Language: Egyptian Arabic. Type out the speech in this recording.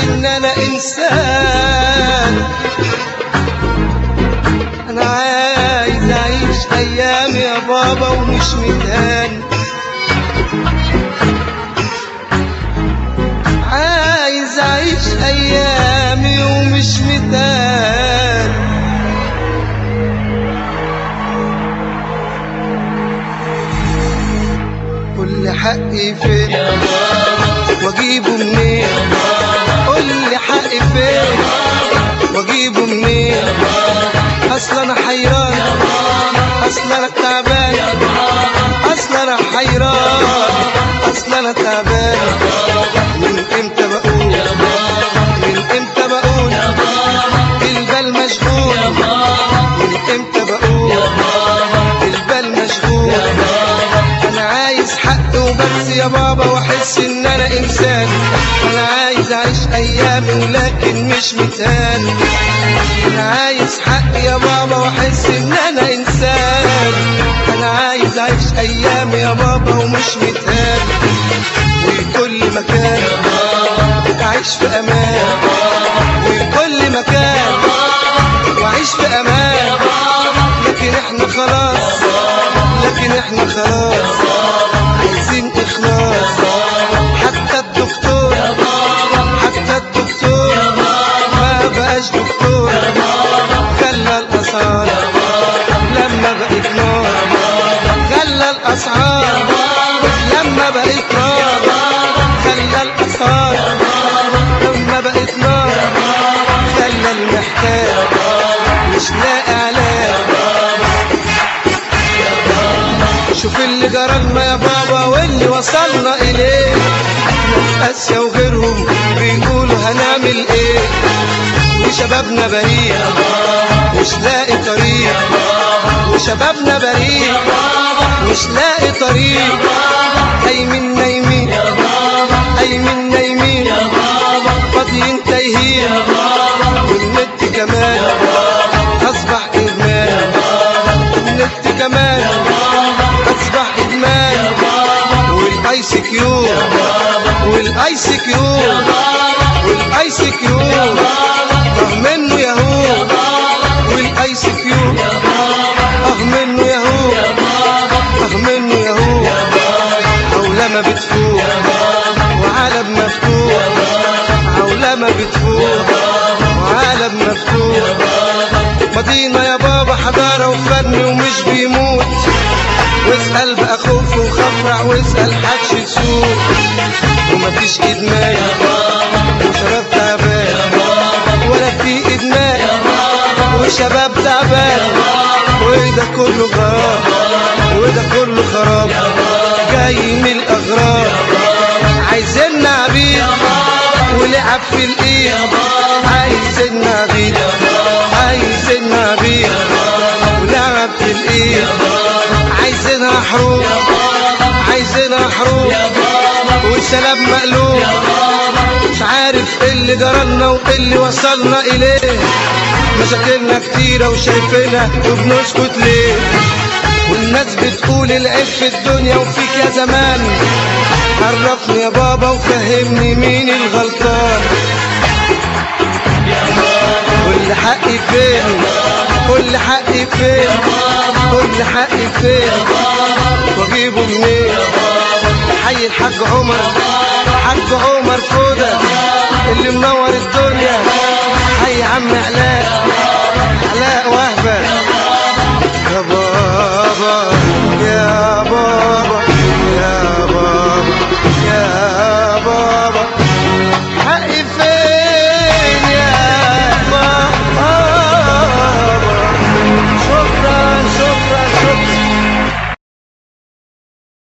ان انا انسان انا عايز اعيش ايام يا بابا ومش متهان عايز اعيش ايامي ومش متهان كل حقي فين واجيبه منين قول لي حقي فين واجيبه منين اصل انا حيران اصل انا تعبان اصل انا حيران اصل انا تعبان من امتى بقول من امتى بقول البال مشغول من امتى بقول البال مشغول انا عايز حق وبس يا بابا واحس ان انا انسان انا عايز اعيش ايامي ولكن مش متهان انا عايز حق يا بابا واحس ان انا انسان انا عايز اعيش ايامي يا بابا ومش متهان وكل مكان اعيش في امان وكل مكان واعيش في امان لكن احنا خلاص لكن احنا خلاص عايزين اخلاص حتى الدكتور حتى الدكتور ما بقاش دكتور خلى الاسعار لما بقت نار خلى الاسعار لما بقت نار خلى الاسعار لما بقت نار خلى المحتاج مش لاقي علاج شوف اللي جرالنا يا بابا واللي وصلنا اليه ناس اسيا وغيرهم بيقولوا هنعمل ايه وشبابنا بريء مش لاقي طريق وشبابنا بريء مش لاقي طريق قايمين نايمين قايمين نايمين فاضيين تايهين والنت كمان اصبح ادمان النت كمان اصبح ادمان والاي سي كيو والاي سي كيو والاي سي كيو اه منه ياهو والاي سي كيو اه منه ياهو اه منه ياهو عولمة بتفوق وعالم مفتوح عولمة بتفوق وعالم مفتوح مدينة يا بابا حضارة وفن ومش بيموت واسأل بقى خوف وخفرع واسأل حدش تسوق ومفيش إدمان وشباب تعبان ولا في إدمان وشباب تعبان وده كله غرام وده كله خراب جاي من الأغراب عايزين عبيد ولعب في الإيد عايزين عبيد عايزين عبيد ولعب في الإيد عايزينها حروب عايزينها حروب والسلام مقلوب مش عارف ايه اللي جرالنا وايه اللي وصلنا اليه مشاكلنا كتيرة وشايفينها وبنسكت ليه والناس بتقول العيب في الدنيا وفيك يا زمان عرفني يا بابا وفهمني مين الغلطان كل حقي فين كل حقي فين كل حقي فين واجيبه منين حي الحاج عمر حاج عمر فودة اللي منور الدنيا حي عم علاء علاء وهب